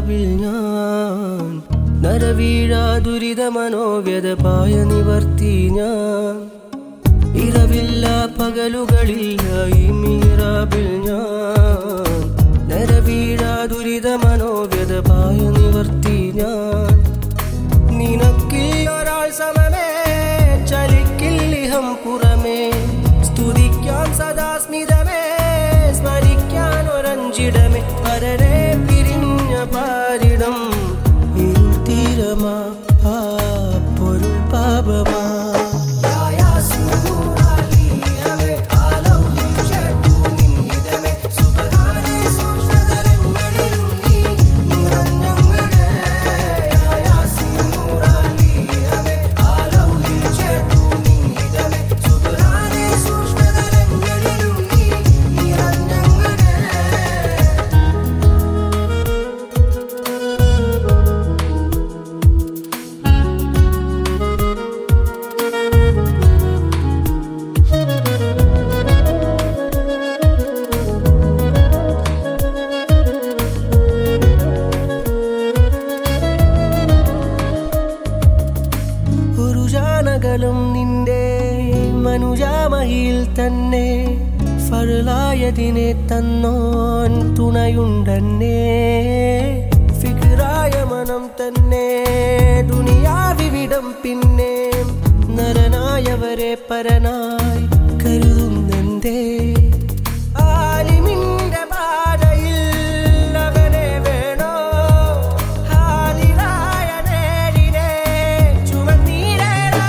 മിഹിറാബിൽ ഞാൻ നരവീഴാ ദുരിത മനോവ്യത പായ നിവർത്തി ഞാൻ ഇരവില്ല പകലുകളില്ല ഈ മിഹിറാബിൽ ഞാൻ നരവീഴാ ദുരിത മനോവ്യത പായ നിവർത്തി ഞാൻ നിനക്കിൽ ഒരാൾ സമമേ ചലിക്കില്ലിഹം പുറമേ സ്തുതിക്കാൻ സദാ സ്മിതമേ സ്മരിക്കാൻ ഒരഞ്ചിടമേ പരരെ പിരിഞ്ഞ പാരിടം ഇരുൾ തീരമാ ആ പൊരുൾ പാപമാ പുരുഷാനകലും നിന്റെ മനുജാമഹിയിൽ തന്നെ ഫറുലായതിനെ തന്നോൻ തുണയുണ്ടന്നെ ഫിക്റായ മനം തന്നെ ദുനിയാവിവിടം പിന്നെ നരനായവരെ പരനായി കരുതുന്നെന്തേ ആലിമിന്റെ പാതയിൽ അവനെ വേണോ ഹാലിലായ നേരിനെ ചുമന്നീരേടാ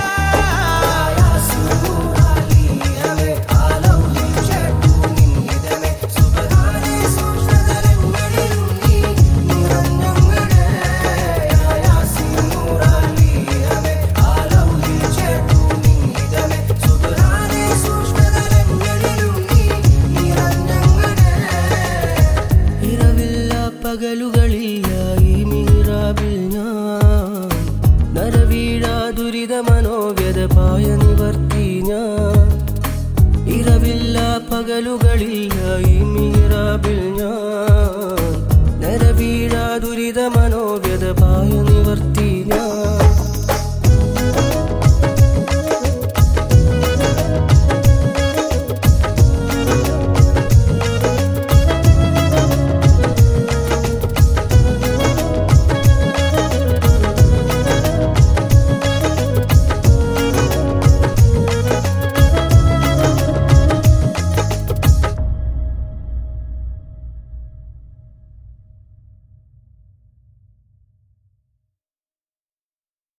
ഇരവില്ല പകലുകളില്ല ഈ മിഹിറാബിൽ ഞാൻ നരവീഴാ ദുരിത മനോവ്യത പായ നിവർത്തി ഞാൻ ഇരവില്ല പകലുകളില്ല ഈ മിഹിറാബിൽ ഞാൻ നരവീഴാ ദുരിത മനോവ്യത പായ നിവർത്തി ഞാൻ